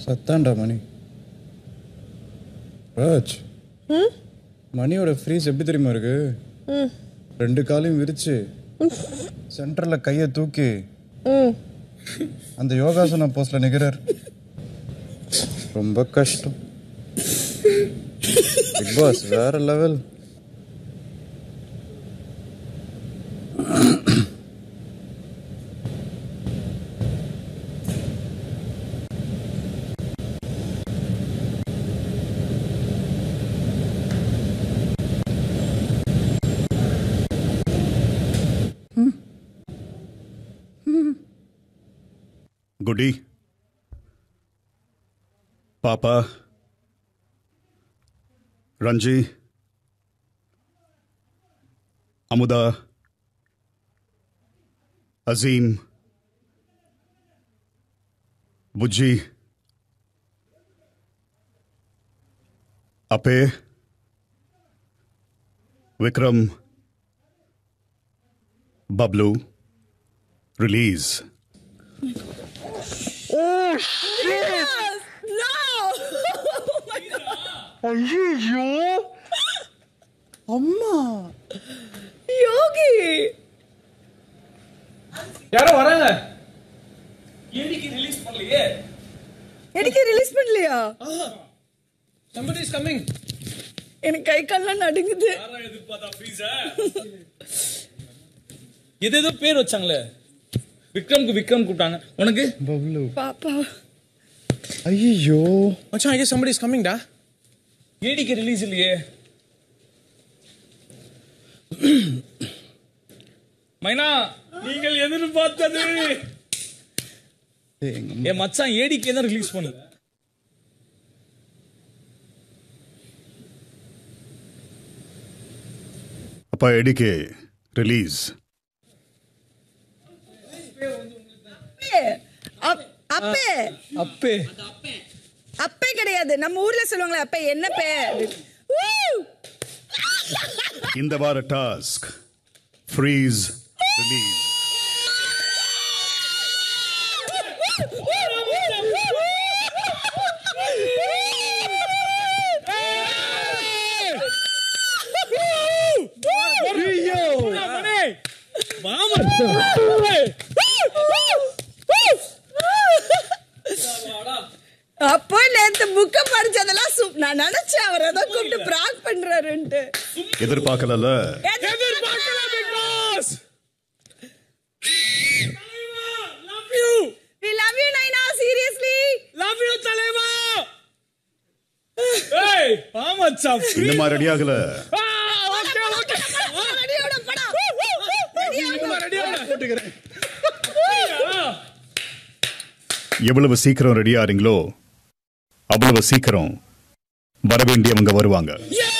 சத்தான்டா மணி ராஜ் மணியோட ஃப்ரீஸ் எப்படி தெரியுமா இருக்கு ரெண்டு காலையும் விரிச்சு சென்டர்ல கையை தூக்கி அந்த யோகாசனா போஸ்ட்ல நிக்கிறார் ரொம்ப கஷ்டம் பிக் பாஸ் வேற லெவல் குடி பாப்பா ரஞ்சி அமுதா அசீம் புஜ்ஜி அப்பே விக்ரம் பப்ளு ரிலீஸ் ஐயோ அம்மா யோகி யாரோ வராங்க ஏடிக்கு ரிலீஸ் பண்ணலையே எனக்கு ரிலீஸ் பண்ணலையா somebody is coming எனக்கு கை கால்லாம் நடுங்குது யாரா எதிர்பார்த்தா ஃப்ரீஸ எது ஏதோ பேர் வச்சாங்களே விக்ரம்க்கு விக்ரம் கூப்பிட்டாங்க உனக்கு பப்ளு பாப்பா ஐயோ மச்சான் I guess somebody is coming டா ஏடிக்கு ரிலீஸ் இல்லையே மைனா நீங்கள் எதிர்பார்த்தது ஏய், எங்க என் மச்சான் ஏடிக்கே தான் ரிலீஸ் பண்ணு அப்பா எடிகே ரிலீஸ் அப்- அப்பே அப்பே அப்பே கிடையாது நம்ம ஊர்ல சொல்லுவாங்களே அப்பே என்ன பே ஊ! இந்த வார டாஸ்க் ஃப்ரீஸ் ரிலீஸ் அப்போ நேத்து புக்க படிச்சதெல்லாம் சூப் நான் நினைச்சேன் அவர் ஏதோ கூப்பிட்டு பிராக் பண்றாருன்ட்டு எதிர்பார்க்கல we love you நைனா சீரியஸ்லி லவ் யூ தலைவா ஏய் வா மச்சான் இன்னுமா ரெடி ஆகல ஓகே ஓகே ரெடியோட படா எவ்வளவு சீக்கிரம் ரெடி ஆறீங்களோ அவ்வளவு சீக்கிரம் வர வேண்டியவங்க வருவாங்க Yeah!